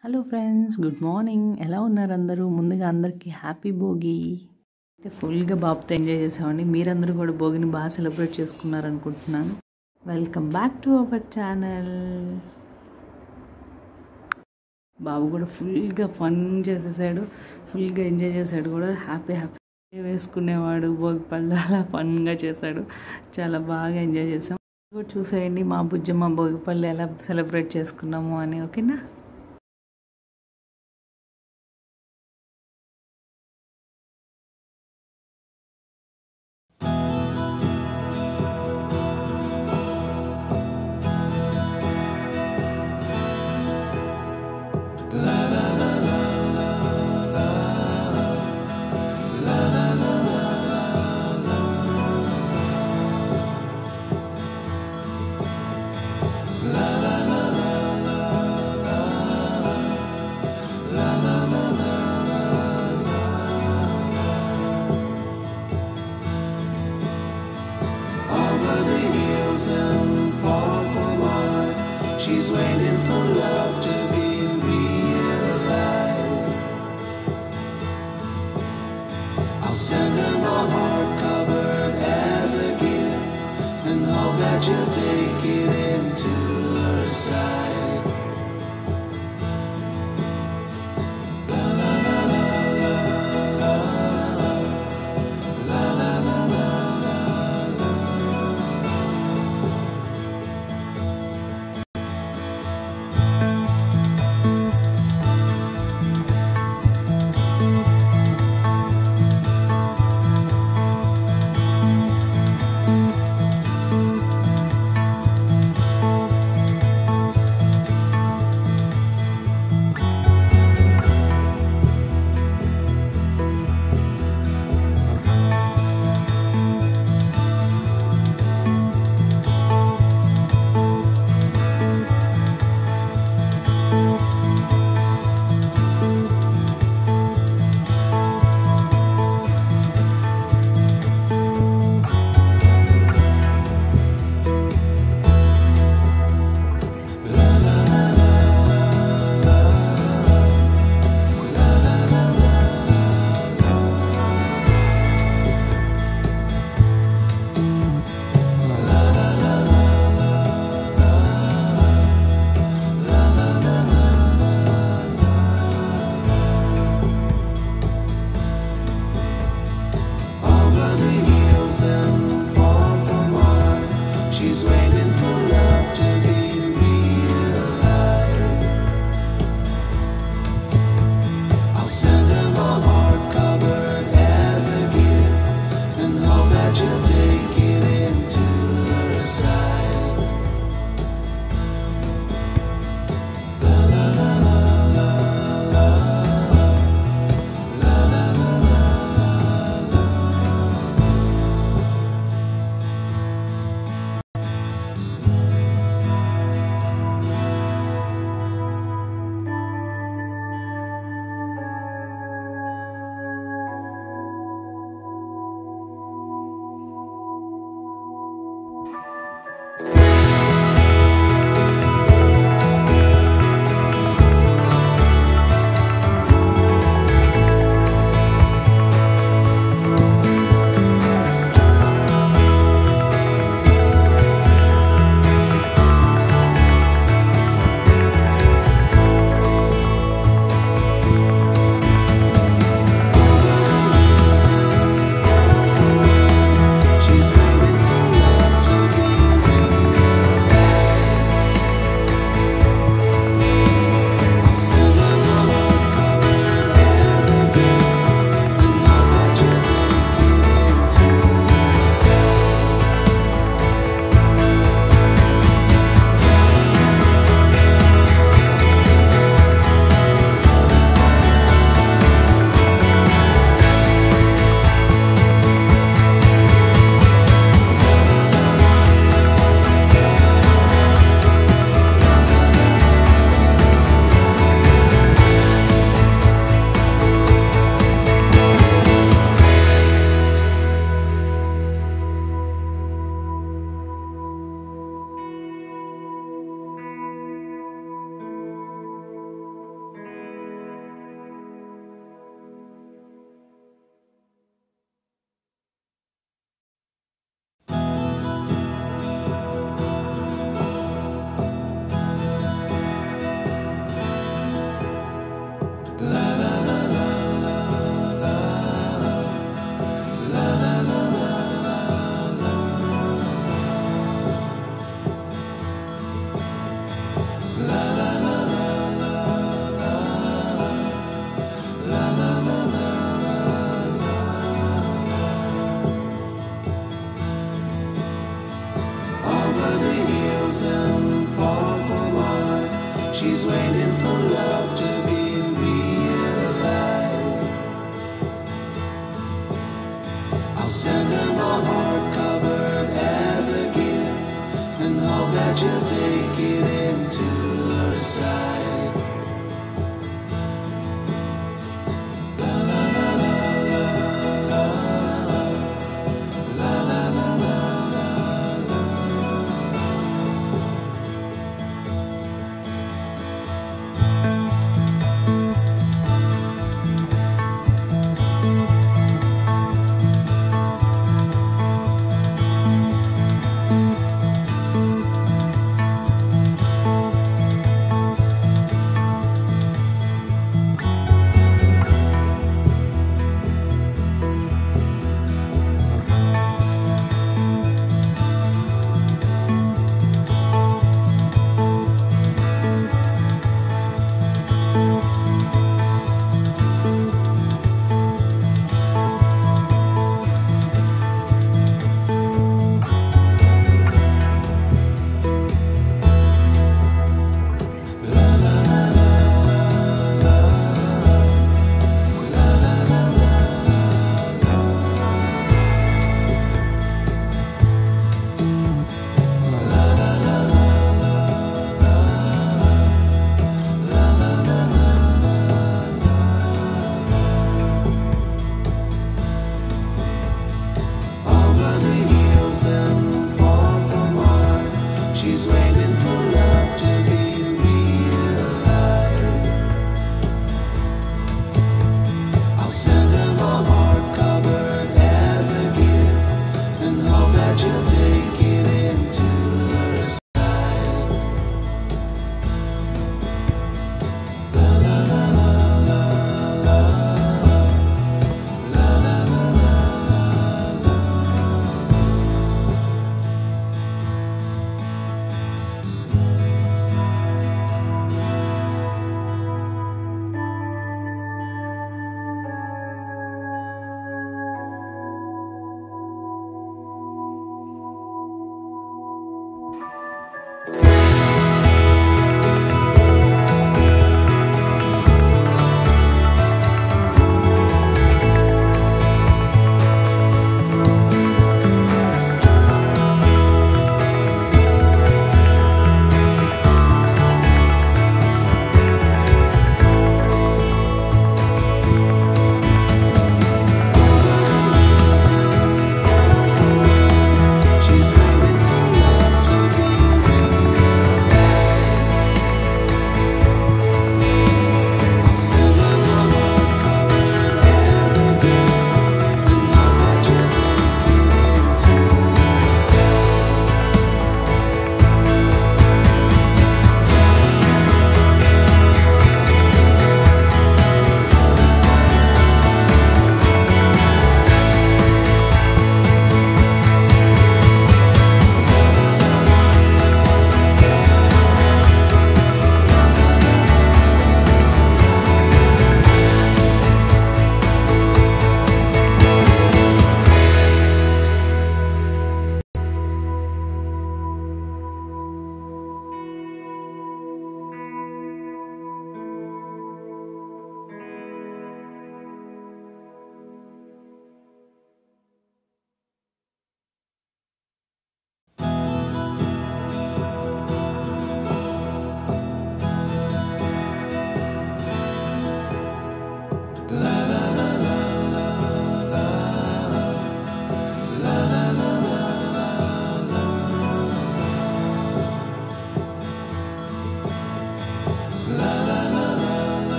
Hello friends good morning ఎలా ఉన్నారు అందరూ ముందుగా అందరికీ హ్యాపీ భోగి అయితే ఫుల్గా బాబుతో ఎంజాయ్ చేసామండి మీరందరూ కూడా భోగిని బాగా సెలబ్రేట్ చేసుకున్నారనుకుంటున్నాను welcome back to our channel బాబు కూడా ఫుల్గా ఫన్ చేసేసాడు ఫుల్గా ఎంజాయ్ చేశాడు కూడా హ్యాపీ హ్యాపీ వేసుకునేవాడు భోగి పళ్ళు అలా ఫన్గా చేశాడు చాలా బాగా ఎంజాయ్ చేసాం కూడా చూసేయండి మా బుజ్జమ్మ భోగి పళ్ళు ఎలా సెలబ్రేట్ చేసుకున్నాము అని ఓకేనా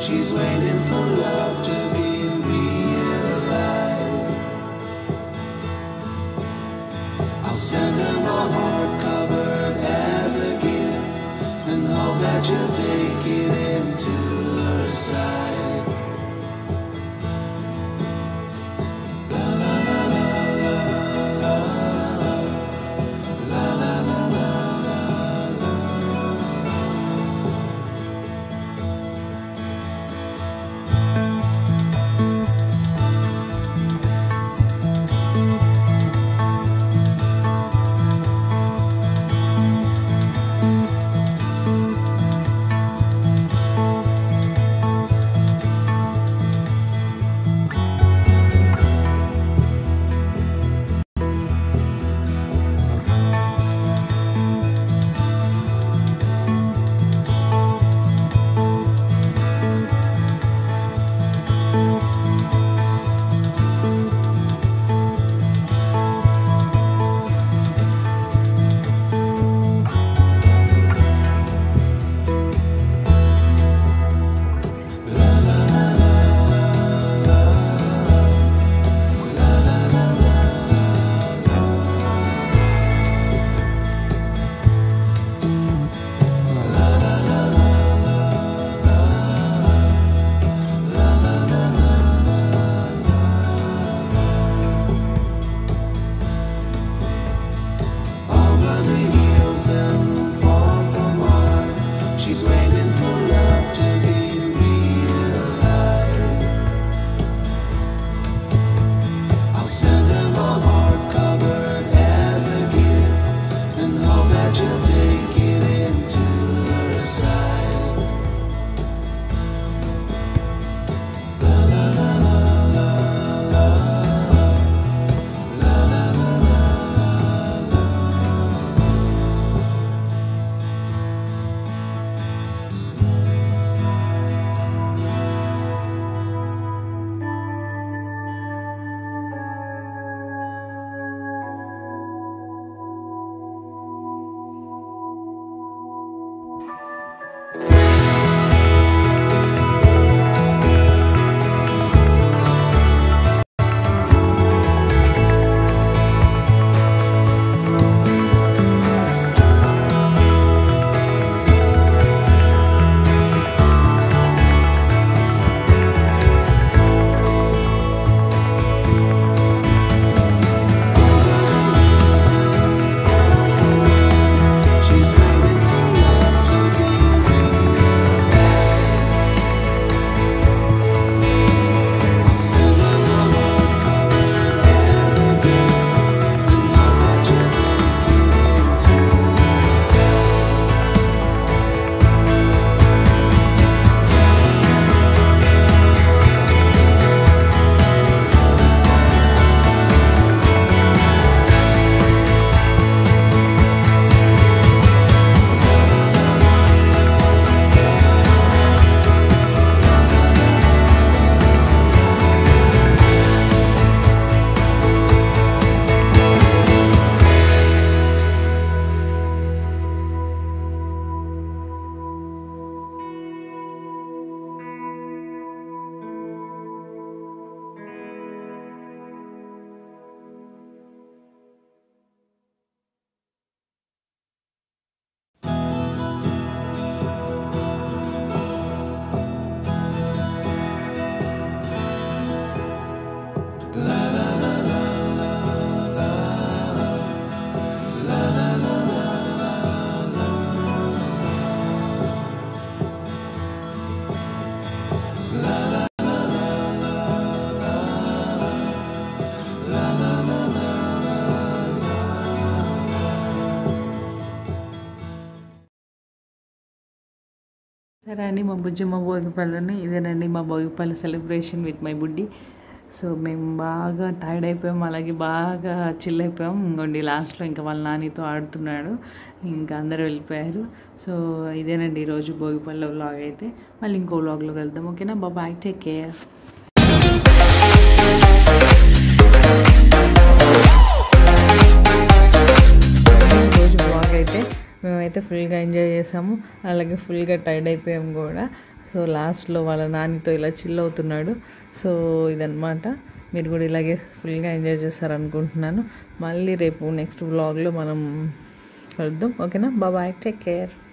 She's waiting for love to be realized. I'll send her my heart covered as a gift and hope that you'll take it into her side. Over the hills and far from mine, she's waiting for love to be realized. I'll send her my heart covered as a gift and hope that you'll take it into her side. She's waiting for love to be realized. I'll send her my heart covered as a gift and hope that you'll take it into her side. సరే అండి మా బుజ్జమ్మ భోగిపళ్ళని ఇదేనండి మా భోగిపల్లి celebration with my బుడ్డి so మేము బాగా టైర్డ్ అయిపోయాం అలాగే బాగా చిల్ అయిపోయాం ఇంకోండి లాస్ట్లో ఇంకా వాళ్ళ నానితో ఆడుతున్నాడు ఇంకా అందరూ వెళ్ళిపోయారు సో ఇదేనండి ఈరోజు భోగిపల్లి వ్లాగ్ అయితే మళ్ళీ ఇంకో వ్లాగ్లోకి వెళ్దాం ఓకేనా బాబాయ్ టేక్ కేర్ రోజు బ్లాగ్ అయితే మేమైతే ఫుల్గా ఎంజాయ్ చేసాము అలాగే ఫుల్గా టైర్డ్ అయిపోయాము కూడా సో సో లాస్ట్లో వాళ్ళ నానితో ఇలా చిల్ అవుతున్నాడు సో ఇదనమాట మీరు కూడా ఇలాగే ఫుల్గా ఎంజాయ్ చేస్తారనుకుంటున్నాను మళ్ళీ రేపు నెక్స్ట్ వ్లాగ్లో మనం కలుద్దాం ఓకేనా బాబాయ్ టేక్ కేర్